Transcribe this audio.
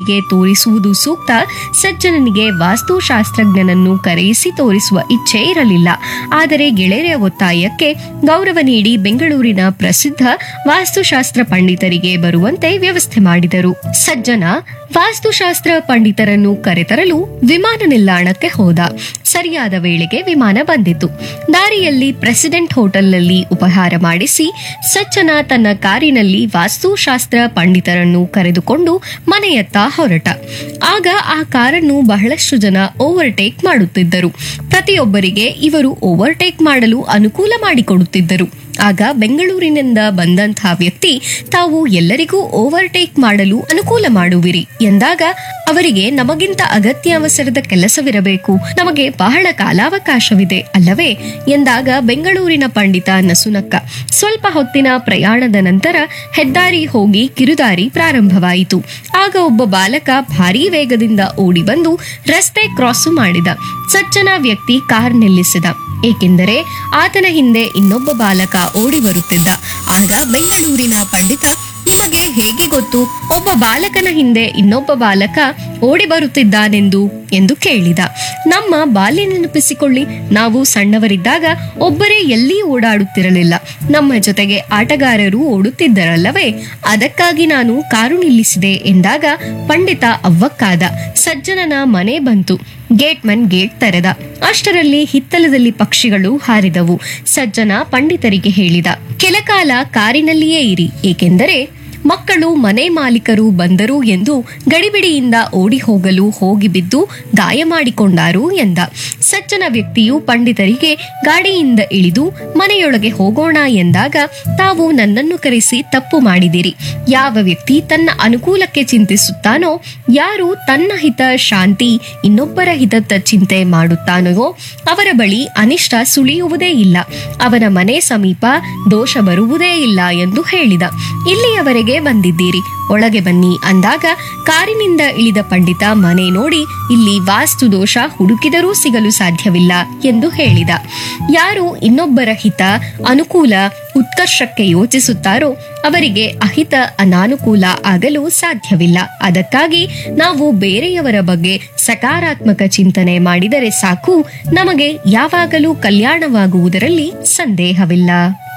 ಗೆಳೆಯರಿಗೆ ತೋರಿಸುವುದು ಸೂಕ್ತ ಸಜ್ಜನನಿಗೆ ವಾಸ್ತುಶಾಸ್ತ್ರಜ್ಞನನ್ನು ಕರೆಯಿಸಿ ತೋರಿಸುವ ಇಚ್ಛೆ ಇರಲಿಲ್ಲ ಆದರೆ ಗೆಳೆಯರ ಒತ್ತಾಯಕ್ಕೆ ಗೌರವ ನೀಡಿ ಬೆಂಗಳೂರಿನ ಪ್ರಸಿದ್ಧ ವಾಸ್ತುಶಾಸ್ತ್ರ ಪಂಡಿತರಿಗೆ ಬರುವಂತೆ ವ್ಯವಸ್ಥೆ ಮಾಡಿದರು ಸಜ್ಜನ ವಾಸ್ತುಶಾಸ್ತ್ರ ಪಂಡಿತರನ್ನು ಕರೆತರಲು ವಿಮಾನ ನಿಲ್ದಾಣಕ್ಕೆ ಹೋದ ಸರಿಯಾದ ವೇಳೆಗೆ ವಿಮಾನ ಬಂದಿತು ದಾರಿಯಲ್ಲಿ ಪ್ರೆಸಿಡೆಂಟ್ ಹೋಟೆಲ್ನಲ್ಲಿ ಉಪಹಾರ ಮಾಡಿಸಿ ಸಜ್ಜನ ತನ್ನ ಕಾರಿನಲ್ಲಿ ವಾಸ್ತುಶಾಸ್ತ್ರ ಪಂಡಿತರನ್ನು ಕರೆದುಕೊಂಡು ಮನೆಯತ್ತ ಹೊರಟ ಆಗ ಆ ಕಾರನ್ನು ಬಹಳಷ್ಟು ಜನ ಓವರ್ಟೇಕ್ ಮಾಡುತ್ತಿದ್ದರು ಪ್ರತಿಯೊಬ್ಬರಿಗೆ ಇವರು ಓವರ್ಟೇಕ್ ಮಾಡಲು ಅನುಕೂಲ ಮಾಡಿಕೊಡುತ್ತಿದ್ದರು ಆಗ ಬೆಂಗಳೂರಿನಿಂದ ಬಂದಂತಹ ವ್ಯಕ್ತಿ ತಾವು ಎಲ್ಲರಿಗೂ ಓವರ್ಟೇಕ್ ಮಾಡಲು ಅನುಕೂಲ ಮಾಡುವಿರಿ ಎಂದಾಗ ಅವರಿಗೆ ನಮಗಿಂತ ಅಗತ್ಯ ಅವಸರದ ಕೆಲಸವಿರಬೇಕು ನಮಗೆ ಬಹಳ ಕಾಲಾವಕಾಶವಿದೆ ಅಲ್ಲವೇ ಎಂದಾಗ ಬೆಂಗಳೂರಿನ ಪಂಡಿತ ನಸುನಕ್ಕ ಸ್ವಲ್ಪ ಹೊತ್ತಿನ ಪ್ರಯಾಣದ ನಂತರ ಹೆದ್ದಾರಿ ಹೋಗಿ ಕಿರುದಾರಿ ಪ್ರಾರಂಭವಾಯಿತು ಆಗ ಒಬ್ಬ ಬಾಲಕ ಭಾರೀ ವೇಗದಿಂದ ಓಡಿ ಬಂದು ರಸ್ತೆ ಕ್ರಾಸು ಮಾಡಿದ ಸಜ್ಜನ ವ್ಯಕ್ತಿ ಕಾರ್ ನಿಲ್ಲಿಸಿದ ಏಕೆಂದರೆ ಆತನ ಹಿಂದೆ ಇನ್ನೊಬ್ಬ ಬಾಲಕ ಓಡಿ ಬರುತ್ತಿದ್ದ ಆಗ ಬೆಂಗಳೂರಿನ ಪಂಡಿತ ನಿಮಗೆ ಹೇಗೆ ಗೊತ್ತು ಒಬ್ಬ ಬಾಲಕನ ಹಿಂದೆ ಇನ್ನೊಬ್ಬ ಬಾಲಕ ಓಡಿ ಬರುತ್ತಿದ್ದಾನೆಂದು ಎಂದು ಕೇಳಿದ ನಮ್ಮ ಬಾಲ್ಯ ನೆನಪಿಸಿಕೊಳ್ಳಿ ನಾವು ಸಣ್ಣವರಿದ್ದಾಗ ಒಬ್ಬರೇ ಎಲ್ಲಿ ಓಡಾಡುತ್ತಿರಲಿಲ್ಲ ನಮ್ಮ ಜೊತೆಗೆ ಆಟಗಾರರು ಓಡುತ್ತಿದ್ದರಲ್ಲವೇ ಅದಕ್ಕಾಗಿ ನಾನು ಕಾರು ನಿಲ್ಲಿಸಿದೆ ಎಂದಾಗ ಪಂಡಿತ ಅವ್ವಕ್ಕಾದ ಸಜ್ಜನನ ಮನೆ ಬಂತು ಗೇಟ್ಮನ್ ಗೇಟ್ ತೆರೆದ ಅಷ್ಟರಲ್ಲಿ ಹಿತ್ತಲದಲ್ಲಿ ಪಕ್ಷಿಗಳು ಹಾರಿದವು ಸಜ್ಜನ ಪಂಡಿತರಿಗೆ ಹೇಳಿದ ಕೆಲಕಾಲ ಕಾರಿನಲ್ಲಿಯೇ ಇರಿ ಏಕೆಂದರೆ ಮಕ್ಕಳು ಮನೆ ಮಾಲೀಕರು ಬಂದರು ಎಂದು ಗಡಿಬಿಡಿಯಿಂದ ಓಡಿ ಹೋಗಲು ಹೋಗಿ ಬಿದ್ದು ಗಾಯ ಮಾಡಿಕೊಂಡಾರು ಎಂದ ಸಜ್ಜನ ವ್ಯಕ್ತಿಯು ಪಂಡಿತರಿಗೆ ಗಾಡಿಯಿಂದ ಇಳಿದು ಮನೆಯೊಳಗೆ ಹೋಗೋಣ ಎಂದಾಗ ತಾವು ನನ್ನನ್ನು ಕರೆಸಿ ತಪ್ಪು ಮಾಡಿದಿರಿ ಯಾವ ವ್ಯಕ್ತಿ ತನ್ನ ಅನುಕೂಲಕ್ಕೆ ಚಿಂತಿಸುತ್ತಾನೋ ಯಾರು ತನ್ನ ಹಿತ ಶಾಂತಿ ಇನ್ನೊಬ್ಬರ ಹಿತದ ಚಿಂತೆ ಮಾಡುತ್ತಾನೋ ಅವರ ಬಳಿ ಅನಿಷ್ಟ ಸುಳಿಯುವುದೇ ಇಲ್ಲ ಅವನ ಮನೆ ಸಮೀಪ ದೋಷ ಬರುವುದೇ ಇಲ್ಲ ಎಂದು ಹೇಳಿದ ಇಲ್ಲಿಯವರೆಗೆ ಬಂದಿದ್ದೀರಿ ಒಳಗೆ ಬನ್ನಿ ಅಂದಾಗ ಕಾರಿನಿಂದ ಇಳಿದ ಪಂಡಿತ ಮನೆ ನೋಡಿ ಇಲ್ಲಿ ವಾಸ್ತು ದೋಷ ಹುಡುಕಿದರೂ ಸಿಗಲು ಸಾಧ್ಯವಿಲ್ಲ ಎಂದು ಹೇಳಿದ ಯಾರು ಇನ್ನೊಬ್ಬರ ಹಿತ ಅನುಕೂಲ ಉತ್ಕರ್ಷಕ್ಕೆ ಯೋಚಿಸುತ್ತಾರೋ ಅವರಿಗೆ ಅಹಿತ ಅನಾನುಕೂಲ ಆಗಲು ಸಾಧ್ಯವಿಲ್ಲ ಅದಕ್ಕಾಗಿ ನಾವು ಬೇರೆಯವರ ಬಗ್ಗೆ ಸಕಾರಾತ್ಮಕ ಚಿಂತನೆ ಮಾಡಿದರೆ ಸಾಕು ನಮಗೆ ಯಾವಾಗಲೂ ಕಲ್ಯಾಣವಾಗುವುದರಲ್ಲಿ ಸಂದೇಹವಿಲ್ಲ